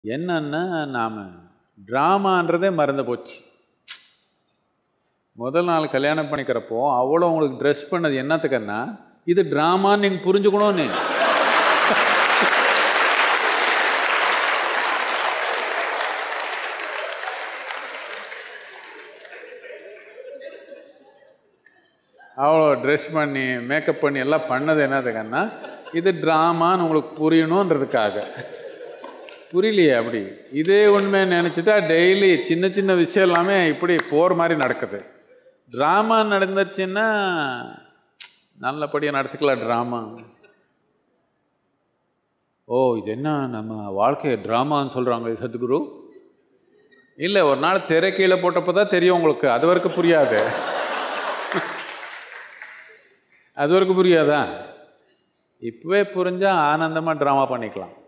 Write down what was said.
என்னன்னா நாம் ட்ராமான்றதே மறந்து போச்சு முதல் நாள் கல்யாணம் பண்ணிக்கிறப்போ அவ்வளோ உங்களுக்கு ட்ரெஸ் பண்ணது என்னத்துக்குன்னா இது ட்ராமான்னு நீங்கள் புரிஞ்சுக்கணும்னு அவ்வளோ ட்ரெஸ் பண்ணி மேக்கப் பண்ணி எல்லாம் பண்ணது என்னதுக்கன்னா இது ட்ராமான்னு உங்களுக்கு புரியணுன்றதுக்காக புரியலையே அப்படி இதே உண்மையை நினச்சிட்டா டெய்லி சின்ன சின்ன விஷயம் எல்லாமே இப்படி போர் மாதிரி நடக்குது ட்ராமா நடந்துருச்சுன்னா நல்லபடியாக நடத்திக்கலாம் ட்ராமா ஓ இது என்ன நம்ம வாழ்க்கையை ட்ராமான்னு சொல்கிறாங்க சத்குரு இல்லை ஒரு நாள் திரை கீழே போட்டப்போ தான் தெரியும் உங்களுக்கு அது வரைக்கும் புரியாது அது வரைக்கும் புரியாதா இப்போவே புரிஞ்சால் ஆனந்தமாக ட்ராமா பண்ணிக்கலாம்